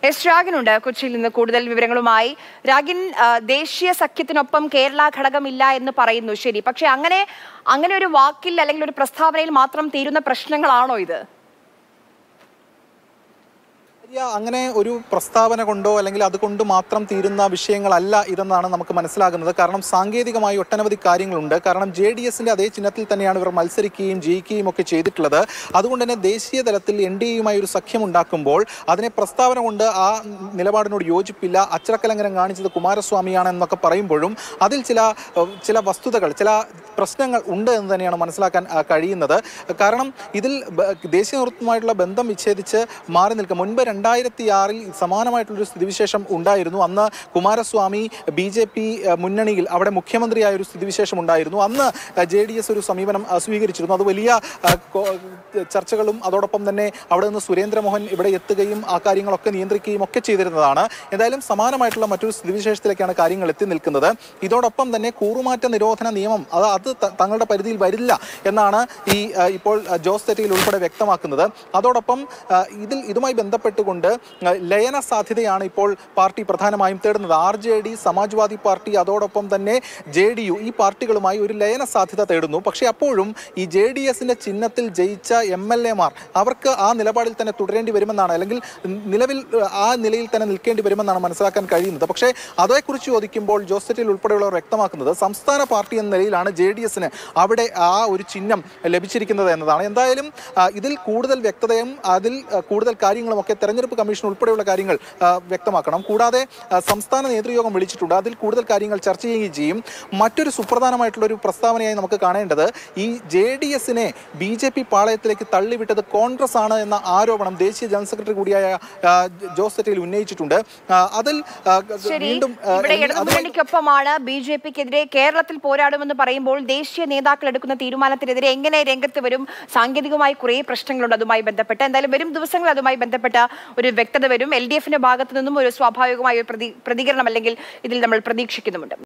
S രാഗിനുണ്ട് കൊച്ചിയിൽ നിന്ന് കൂടുതൽ വിവരങ്ങളുമായി രാഗിൻ ആ, ദേശീയ സഖ്യത്തിനൊപ്പം കേരള ഘടകമില്ല എന്ന് പറയുന്നു ശരി പക്ഷെ അങ്ങനെ അങ്ങനെ ഒരു വാക്കിൽ അല്ലെങ്കിൽ ഒരു പ്രസ്താവനയിൽ മാത്രം തീരുന്ന പ്രശ്നങ്ങളാണോ ഇത് ആര്യ, അങ്ങനെ ഒരു പ്രസ്താവന കൊണ്ടോ അല്ലെങ്കിൽ അതുകൊണ്ട് മാത്രം തീരുന്ന വിഷയങ്ങളല്ല ഇതെന്നാണ് നമുക്ക് മനസ്സിലാകുന്നത് കാരണം സാങ്കേതികമായി ഒട്ടനവധി കാര്യങ്ങളുണ്ട് കാരണം ജെ ഡി എസിന്റെ അതേ ചിഹ്നത്തിൽ തന്നെയാണ് ഇവർ മത്സരിക്കുകയും ജയിക്കുകയും ഒക്കെ ചെയ്തിട്ടുള്ളത് അതുകൊണ്ട് തന്നെ ദേശീയ തലത്തിൽ എൻ ഡി എയുമായി ഒരു സഖ്യം ഉണ്ടാക്കുമ്പോൾ അതിനെ പ്രസ്താവന കൊണ്ട് ആ നിലപാടിനോട് യോജിപ്പില്ല അച്ചടക്കലംഘനം കാണിച്ചത് കുമാരസ്വാമിയാണ് എന്നൊക്കെ പറയുമ്പോഴും അതിൽ ചില ഏഹ്, ചില വസ്തുതകൾ ചില പ്രശ്നങ്ങൾ ഉണ്ട് എന്ന് തന്നെയാണ് മനസ്സിലാക്കാൻ ആ, കഴിയുന്നത് കാരണം ഇതിൽ ബ- ദേശീയ നേതൃത്വമായിട്ടുള്ള ബന്ധം വിച്ഛേദിച്ച് മാറി നിൽക്കും മുൻപ് രണ്ടായിരത്തി ആറിൽ സമാനമായിട്ടുള്ളൊരു സ്ഥിതിവിശേഷം ഉണ്ടായിരുന്നു അന്ന് കുമാരസ്വാമി ബി ജെ പി മുന്നണിയിൽ അവിടെ മുഖ്യമന്ത്രിയായ ഒരു സ്ഥിതിവിശേഷം ഉണ്ടായിരുന്നു അന്ന് ജെ ഡി എസ് ഒരു സമീപനം ആ, സ്വീകരിച്ചിരുന്നു അത് വലിയ ആ, കോ- ചർച്ചകളും അതോടൊപ്പം തന്നെ അവിടെ നിന്ന് സുരേന്ദ്രമോഹൻ ഇവിടെ എത്തുകയും ആ കാര്യങ്ങളൊക്കെ നിയന്ത്രിക്കുകയും ഒക്കെ ചെയ്തിരുന്നതാണ് എന്തായാലും സമാനമായിട്ടുള്ള മറ്റൊരു സ്ഥിതിവിശേഷത്തിലേക്കാണ് കാര്യങ്ങൾ എത്തി നിൽക്കുന്നത് ഇതോടൊപ്പം തന്നെ കൂറുമാറ്റ നിരോധന നിയമം അത് അത് ത- തങ്ങളുടെ പരിധിയിൽ വരില്ല എന്നാണ് ഈ ആ, ഇപ്പോൾ ആ, ജോസ് തെറ്റിയിൽ ഉൾപ്പെടെ വ്യക്തമാക്കുന്നത് അതോടൊപ്പം ആ, ഇതിൽ ഇതുമായി ബന്ധപ്പെട്ടുകൊണ്ട് ആ, ലയന സാധ്യതയാണ് ഇപ്പോൾ പാർട്ടി പ്രധാനമായും തേടുന്നത് R J D Samajwadi party അതോടൊപ്പം തന്നെ ജെ ഡി യു ഈ പാർട്ടികളുമായി ഒരു ലയന സാധ്യത തേടുന്നു പക്ഷേ അപ്പോഴും ഈ ജെ ഡി എസിന്റെ ചിഹ്നത്തിൽ ജയിച്ച എം എൽ എമാർ അവർക്ക് ആ നിലപാടിൽ തന്നെ തുടരേണ്ടി വരുമെന്നാണ് അല്ലെങ്കിൽ നിലവിൽ ആ, ആ നിലയിൽ തന്നെ നിൽക്കേണ്ടി വരുമെന്നാണ് മനസ്സിലാക്കാൻ കഴിയുന്നത് പക്ഷേ അതേക്കുറിച്ച് ചോദിക്കുമ്പോൾ ജോസറ്റിൽ ഉൾപ്പെടെയുള്ളവർ വ്യക്തമാക്കുന്നത് സംസ്ഥാന പാർട്ടി എന്ന നിലയിലാണ് ജെ ഡി എസിന് അവിടെ ആ ഒരു ചിഹ്നം ലഭിച്ചിരിക്കുന്നത് എന്നതാണ് എന്തായാലും ആ, ഇതിൽ കൂടുതൽ വ്യക്തതയും അതിൽ ആ, കൂടുതൽ കാര്യങ്ങളും ഒക്കെ തെരഞ്ഞെടുപ്പ് കമ്മീഷൻ ഉൾപ്പെടെയുള്ള കാര്യങ്ങൾ ആ, വ്യക്തമാക്കണം കൂടാതെ ആ, സംസ്ഥാന നേതൃയോഗം വിളിച്ചിട്ടുണ്ട് അതിൽ കൂടുതൽ കാര്യങ്ങൾ ചർച്ച ചെയ്യുകയും ചെയ്യും മറ്റൊരു സുപ്രധാനമായിട്ടുള്ള ഒരു പ്രസ്താവനയായി നമുക്ക് കാണേണ്ടത് ഈ ജെ ഡി എസിനെ ബി ജെ പി പാളയത്തിലേക്ക് തള്ളിവിട്ടത് കോൺഗ്രസ് ആണ് എന്ന ആരോപണം ദേശീയ ജനറൽ സെക്രട്ടറി കൂടിയായ ആ, ജോസ് തെറ്റയിൽ ഉന്നയിച്ചിട്ടുണ്ട് ആ, അതിൽ ആ, ശരി വീണ്ടും ആ, ഇവിടെ അതുമായി- ഇടതുമുന്നണിക്കൊപ്പമാണ് ബി ജെ പിക്കെതിരെ കേരളത്തിൽ പോരാടുമെന്ന് പറയുമ്പോൾ ദേശീയ നേതാക്കൾ എടുക്കുന്ന തീരുമാനത്തിനെതിരെ എങ്ങനെ രംഗത്ത് വരും സാങ്കേതികമായി കുറേ പ്രശ്നങ്ങളുണ്ട് അതുമായി ബന്ധപ്പെട്ട് എന്തായാലും വരും ദിവസങ്ങൾ അതുമായി ബന്ധപ്പെട്ട ഒരു വ്യക്തത വരും എൽ ഡി എഫിന്റെ ഭാഗത്തു നിന്നും ഒരു സ്വാഭാവികമായ ഒരു പ്രതി പ്രതികരണം അല്ലെങ്കിൽ ഇതിൽ നമ്മൾ പ്രതീക്ഷിക്കുന്നുമുണ്ട്